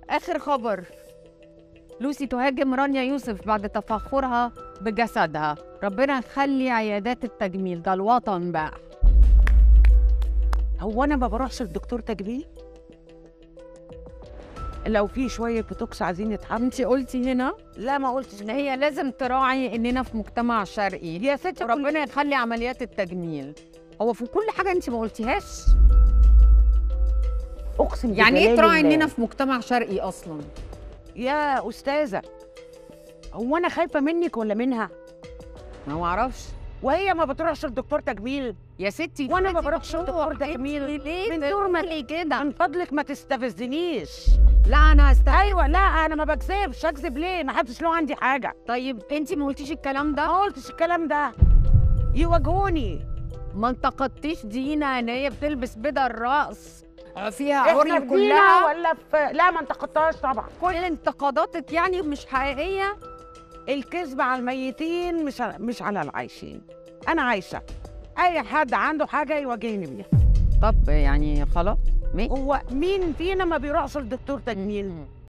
آخر خبر لوسي تهاجم رانيا يوسف بعد تفاخرها بجسدها ربنا يخلي عيادات التجميل ده الوطن بقى هو انا ما بروحش للدكتور تجميل لو في شويه بوتوكس عايزين يتحط انت قلتي هنا لا ما قلتش ان هي لازم تراعي اننا في مجتمع شرقي يا ستي ربنا يخلي عمليات التجميل هو في كل حاجه انت ما قلتيهاش اقسم يعني ايه بجلال تراعي الله. اننا في مجتمع شرقي اصلا يا استاذه هو انا خايفه منك ولا منها ما معرفش وهي ما بتروحش للدكتور تجميل يا ستي وانا ما انتي بروحش للدكتور بتروحي. تجميل ليه من من دون ما- ليه كده من فضلك ما تستفزنيش لا انا هست ايوه لا انا ما بكذبش اكذب ليه ما حدش له عندي حاجه طيب انت ما قلتيش الكلام ده ما قلتش الكلام ده يواجهوني ما انتقدتيش دينا ان هي بتلبس بدل الرقص فيها احنا عري في كلها دينا ولا في لا ما انتقدتهاش طبعا كل انتقاداتك يعني مش حقيقيه الكذب على الميتين مش على- مش على العايشين انا عايشه اي حد عنده حاجه يواجهني بيها طب يعني خلاص ماشي هو مين فينا ما بيروحش للدكتور تجميل مم.